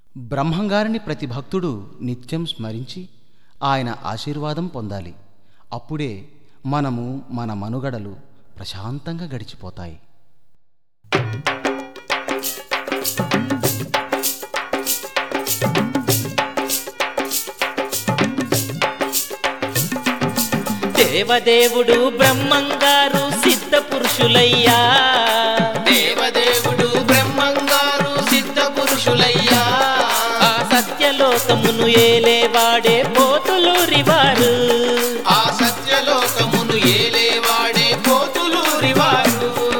బ్రహ్మంగారిని ప్రతి భక్తుడు నిత్యం స్మరించి ఆయన ఆశీర్వాదం పొందాలి అప్పుడే మనము మన మనుగడలు ప్రశాంతంగా గడిచిపోతాయి దేవదేవుడు బ్రహ్మంగారు సిద్ధ పురుషులయ్యా దేవదేవుడు బ్రహ్మంగారు సిద్ధ పురుషులయ్యా ఆ సత్యలోకమును ఏలేవాడే పోతులూరివారు ఆ సత్యలోకమును ఏలేవాడే పోతులూరివారు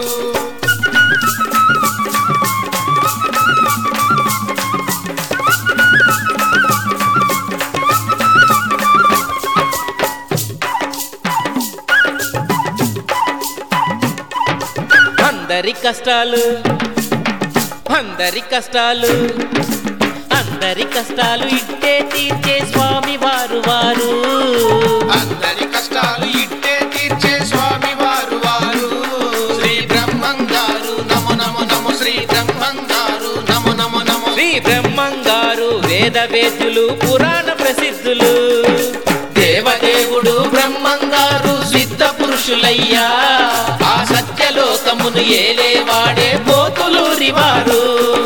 అందరి కష్టాలు అందరి కష్టాలు అందరి కష్టాలు ఇట్టే తీర్చే స్వామి వారు వారు అందరి కష్టాలు ఇట్టే తీర్చే స్వామి వారు వారు శ్రీ బ్రహ్మంగారు నమో నమో నమో శ్రీ బ్రహ్మంగారు నమో నమో నమో శ్రీ బ్రహ్మంగారు వేద వేద్యులు పురాణ ప్రసిద్ధులు దేవదేవుడు బ్రహ్మంగారు సిద్ధ పురుషులయ్యా ఆ సత్యలోకమును ఏలేవాడే పోతులూరివారు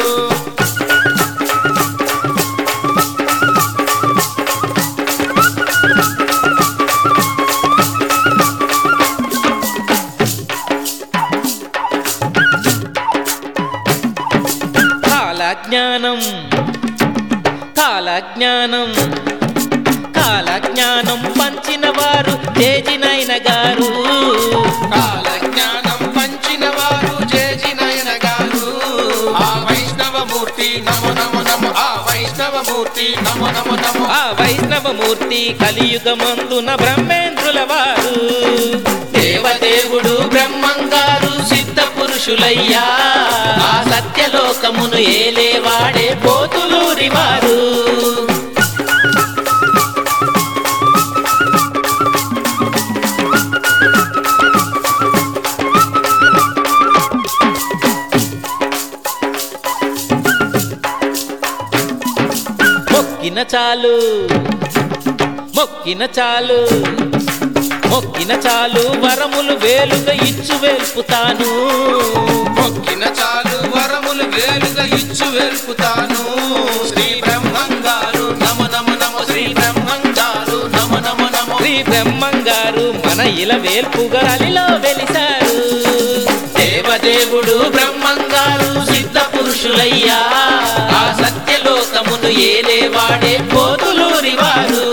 కాలజ్ఞానం కాలజ్ఞానం కాలజ్ఞానం పంచిన వారు తేజినైన గారు కాలజ్ఞానం పంచిన వారు చేజినయన గారు ఆ వైష్ణవమూర్తి నమో నమో నమో ఆ వైష్ణవమూర్తి నమో నమో నమో ఆ వైష్ణవమూర్తి కలియుగమందున బ్రహ్మేంద్రుల వారు దేవదేవుడు బ్రహ్మంగారు సిద్ధ పురుషులయ్యా ఆ సత్యలోకమును ఏలేవాడే పోతులూరి వారు మొక్కిన చాలు మొక్కిన చాలు మొక్కిన చాలు వరములు వేలుగా ఇచ్చు వేల్పుతాను మొక్కిన చాలు వరములు వేలుగా ఇచ్చు వెల్పుతాను శ్రీ బ్రహ్మంగారు నమ నమ నమ శ్రీ బ్రహ్మంగారు నమ నమ నమ శ్రీ బ్రహ్మంగారు మన ఇల వేల్పుగా అలిలో వెలిశారు దేవదేవుడు బ్రహ్మంగారు సిద్ధ పురుషులయ్యా ఆ సత్యలోకమును ఏలేవాడే పోతులూరి వారు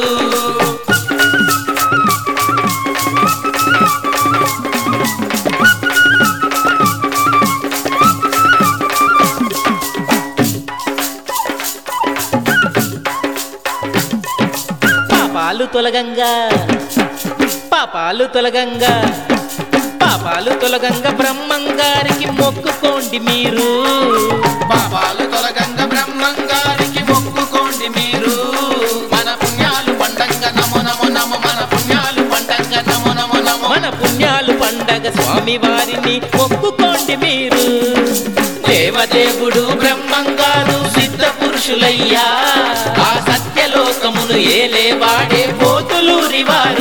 పాపాలు తొలగంగా పాపాలు తొలగంగా పాపాలు తొలగంగా బ్రహ్మంగారికి మొక్కుకోండి మీరు పాపాలు తొలగంగ బ్రహ్మంగారికి మొక్కుకోండి మీరు మన పుణ్యాలు పండంగ నమో నమో నమో మన పుణ్యాలు పండంగ నమో నమో నమో మన పుణ్యాలు పండగ స్వామి వారిని మొక్కుకోండి మీరు దేవదేవుడు బ్రహ్మంగారు సిద్ధ పురుషులయ్యా ఆ సత్యలోకమును ఏలేవాడే పోతులూరి వారు